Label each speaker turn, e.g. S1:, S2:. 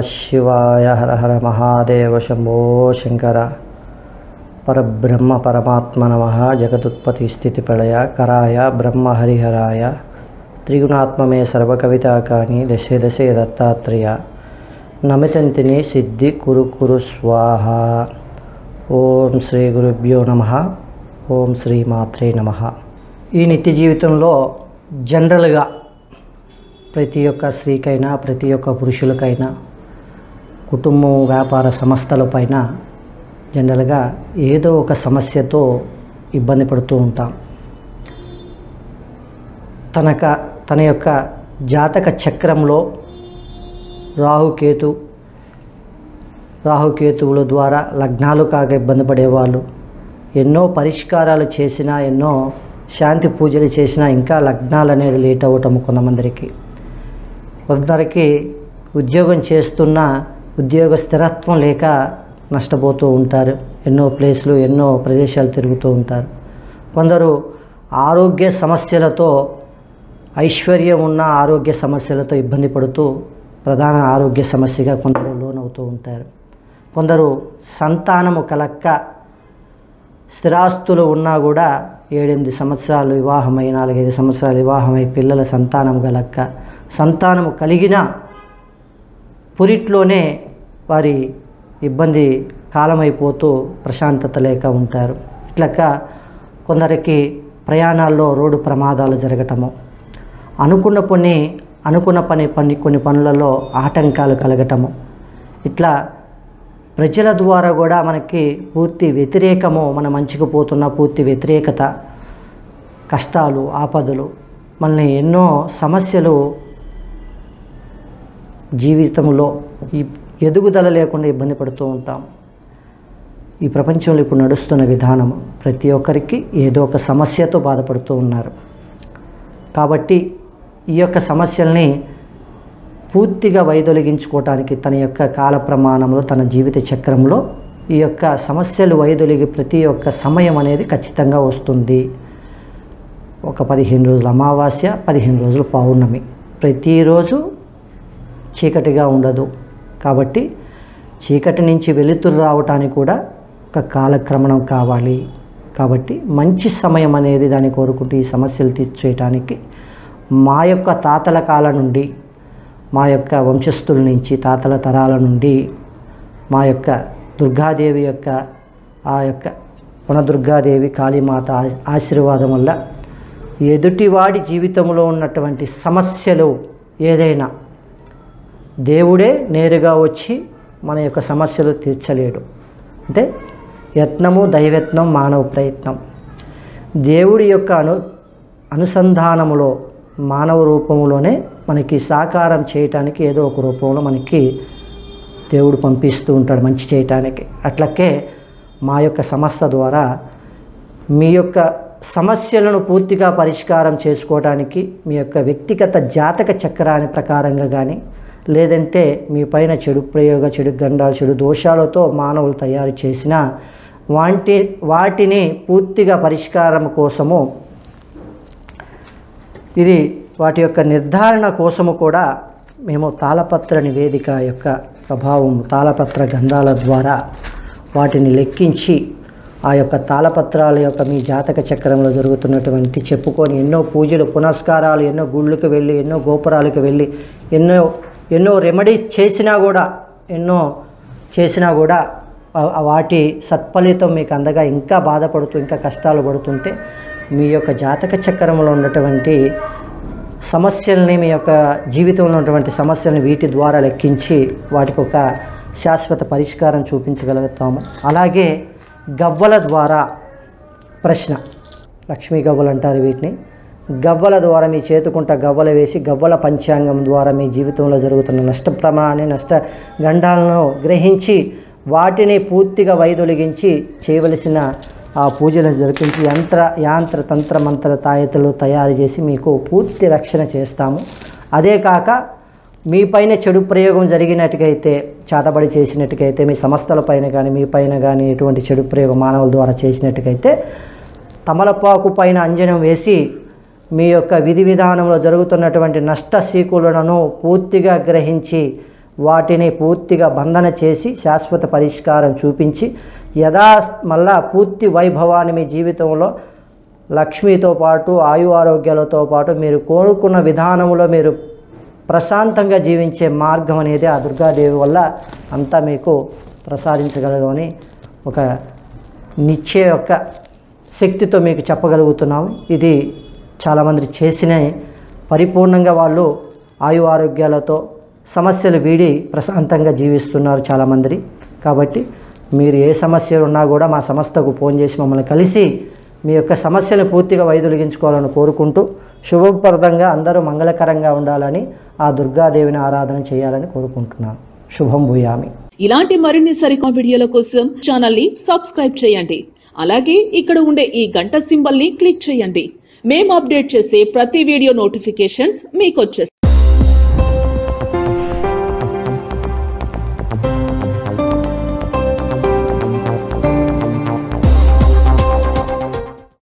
S1: శివాయ హర హర మహాదేవ శంభో శంకర పరబ్రహ్మ పరమాత్మ నమ జగదుత్పత్తి స్థితి ప్రళయ కరాయ బ్రహ్మ హరిహరాయ త్రిగుణాత్మమే సర్వకవితాకాని దశే దశే దత్తాత్రేయ నమితంతిని సిద్ధి కురు కురు స్వాహ ఓం శ్రీ గురుభ్యో నమ ఓం శ్రీ మాత్రే నమ ఈ నిత్య జీవితంలో జనరల్గా ప్రతి ఒక్క స్త్రీకైనా ప్రతి ఒక్క పురుషులకైనా కుటుంబం వ్యాపార సంస్థలపైన జనరల్గా ఏదో ఒక సమస్యతో ఇబ్బంది పడుతూ ఉంటాం తనక తన యొక్క జాతక చక్రంలో రాహుకేతు రాహుకేతువుల ద్వారా లగ్నాలు కాక ఇబ్బంది పడేవాళ్ళు ఎన్నో పరిష్కారాలు చేసినా ఎన్నో శాంతి పూజలు చేసినా ఇంకా లగ్నాలు అనేది లేట్ అవ్వటం కొంతమందికి కొందరికి ఉద్యోగం చేస్తున్న ఉద్యోగ స్థిరత్వం లేక నష్టపోతూ ఉంటారు ఎన్నో ప్లేస్లు ఎన్నో ప్రదేశాలు తిరుగుతూ ఉంటారు కొందరు ఆరోగ్య సమస్యలతో ఐశ్వర్యం ఉన్న ఆరోగ్య సమస్యలతో ఇబ్బంది పడుతూ ప్రధాన ఆరోగ్య సమస్యగా కొందరు లోనవుతూ ఉంటారు కొందరు సంతానము కలక్క స్థిరాస్తులు ఉన్నా కూడా ఏడెనిమిది సంవత్సరాలు వివాహమై నాలుగైదు సంవత్సరాలు వివాహమై పిల్లల సంతానం గలక్క సంతానము కలిగిన పురిట్లోనే వారి ఇబ్బంది కాలమైపోతూ ప్రశాంతత లేక ఉంటారు ఇట్లక కొందరికి ప్రయాణాల్లో రోడ్డు ప్రమాదాలు జరగటము అనుకున్న పని అనుకున్న పని పని కొన్ని పనులలో ఆటంకాలు కలగటము ఇట్లా ప్రజల ద్వారా కూడా మనకి పూర్తి వ్యతిరేకము మన మంచికి పోతున్న పూర్తి వ్యతిరేకత కష్టాలు ఆపదలు మనల్ని ఎన్నో సమస్యలు జీవితంలో ఈ ఎదుగుదల లేకుండా ఇబ్బంది పడుతూ ఉంటాం ఈ ప్రపంచంలో ఇప్పుడు నడుస్తున్న విధానం ప్రతి ఒక్కరికి ఏదో ఒక సమస్యతో బాధపడుతూ ఉన్నారు కాబట్టి ఈ యొక్క సమస్యల్ని పూర్తిగా వైదొలిగించుకోవటానికి తన యొక్క కాల ప్రమాణంలో తన జీవిత చక్రంలో ఈ యొక్క సమస్యలు వైదొలిగి ప్రతి ఒక్క సమయం అనేది ఖచ్చితంగా వస్తుంది ఒక పదిహేను రోజులు అమావాస్య పదిహేను రోజులు పౌర్ణమి ప్రతిరోజు చీకటిగా ఉండదు కాబట్టి చీకటి నుంచి వెలుతురు రావటానికి కూడా ఒక కాలక్రమణం కావాలి కాబట్టి మంచి సమయం అనేది దాన్ని కోరుకుంటూ ఈ సమస్యలు తీర్చేయటానికి మా యొక్క తాతల కాలం నుండి మా యొక్క వంశస్థుల నుంచి తాతల తరాల నుండి మా యొక్క దుర్గాదేవి యొక్క ఆ యొక్క వనదుర్గాదేవి కాళీమాత ఆ- ఆశీర్వాదం వల్ల ఎదుటివాడి జీవితంలో ఉన్నటువంటి సమస్యలు ఏదైనా దేవుడే నేరుగా వచ్చి మన యొక్క సమస్యలు తీర్చలేడు అంటే యత్నము దైవయత్నం మానవ ప్రయత్నం దేవుడి యొక్క అను అనుసంధానములో మానవ రూపంలోనే మనకి సాకారం చేయటానికి ఏదో ఒక రూపంలో మనకి దేవుడు పంపిస్తూ ఉంటాడు మంచి చేయటానికి అట్లకే మా యొక్క సంస్థ ద్వారా మీ యొక్క సమస్యలను పూర్తిగా పరిష్కారం చేసుకోవడానికి మీ యొక్క వ్యక్తిగత జాతక చక్రాన్ని ప్రకారంగా కానీ లేదంటే మీ పైన చెడు ప్రయోగ చెడు గండాలు చెడు దోషాలతో మానవులు తయారు చేసిన వాటి వాటిని పూర్తిగా పరిష్కారం కోసము ఇది వాటి యొక్క నిర్ధారణ కోసము కూడా మేము తాళపత్ర నివేదిక యొక్క ప్రభావం తాళపత్ర గంధాల ద్వారా వాటిని లెక్కించి ఆ యొక్క తాళపత్రాల యొక్క మీ జాతక చక్రంలో జరుగుతున్నటువంటి చెప్పుకొని ఎన్నో పూజలు పునస్కారాలు ఎన్నో గుళ్ళకు వెళ్ళి ఎన్నో గోపురాలకు వెళ్ళి ఎన్నో ఎన్నో రెమెడీస్ చేసినా కూడా ఎన్నో చేసినా కూడా ఆ- ఆ వాటి సత్ఫలితం మీకు అందగా ఇంకా బాధపడుతూ ఇంకా కష్టాలు పడుతుంటే మీ యొక్క జాతక చక్రంలో ఉన్నటువంటి సమస్యల్ని మీ యొక్క జీవితంలో ఉన్నటువంటి సమస్యల్ని వీటి ద్వారా లెక్కించి వాటికి ఒక శాశ్వత పరిష్కారం చూపించగలుగుతాము అలాగే గవ్వల ద్వారా ప్రశ్న లక్ష్మీ గవ్వలు అంటారు వీటిని గవ్వల ద్వారా మీ చేతుకుంట గవ్వలు వేసి గవ్వల పంచాంగం ద్వారా మీ జీవితంలో జరుగుతున్న నష్ట ప్రమాణాన్ని నష్ట గండాలను గ్రహించి వాటిని పూర్తిగా వైదొలిగించి చేయవలసిన ఆ పూజలు జరిపించి యంత్ర యాంత్ర తంత్ర మంత్ర తాయతులు తయారు చేసి మీకు పూర్తి రక్షణ చేస్తాము అదే కాక మీ పైన చెడు ప్రయోగం జరిగినట్టుగైతే చాతబడి చేసినట్టుగైతే మీ సంస్థల పైన కానీ మీ పైన కానీ ఎటువంటి చెడు ప్రయోగం మానవుల ద్వారా చేసినట్టుగైతే తమలపాకు పైన అంజనం వేసి మీ యొక్క విధి విధానంలో జరుగుతున్నటువంటి నష్ట సీకులను పూర్తిగా గ్రహించి వాటిని పూర్తిగా బంధన చేసి శాశ్వత పరిష్కారం చూపించి యథా మళ్ళా పూర్తి వైభవాన్ని మీ జీవితంలో లక్ష్మితో పాటు ఆయు ఆరోగ్యాలతో పాటు మీరు కోరుకున్న విధానంలో మీరు ప్రశాంతంగా జీవించే మార్గం అనేది ఆ దుర్గాదేవి వల్ల అంతా మీకు ప్రసాదించగలగని ఒక నిత్య యొక్క శక్తితో మీకు చెప్పగలుగుతున్నాము ఇది చాలామంది చేసిన పరిపూర్ణంగా వాళ్ళు ఆయు ఆరోగ్యాలతో సమస్యలు వీడి ప్రశాంతంగా జీవిస్తున్నారు చాలామంది కాబట్టి మీరు ఏ సమస్యలు ఉన్నా కూడా మా సంస్థకు ఫోన్ చేసి మమ్మల్ని కలిసి మీ యొక్క సమస్యను పూర్తిగా వైదొలిగించుకోవాలని కోరుకుంటూ శుభప్రదంగా అందరూ మంగళకరంగా ఉండాలని ఆ దుర్గాదేవిని ఆరాధన చేయాలని కోరుకుంటున్నాను శుభం భూయామి
S2: ఇలాంటి మరిన్ని సరికొత్త వీడియోల కోసం ఛానల్ ని సబ్స్క్రైబ్ చేయండి అలాగే ఇక్కడ ఉండే ఈ గంట సింబల్ ని క్లిక్ చేయండి మేము అప్డేట్ చేసే ప్రతి వీడియో నోటిఫికేషన్స్ మీకు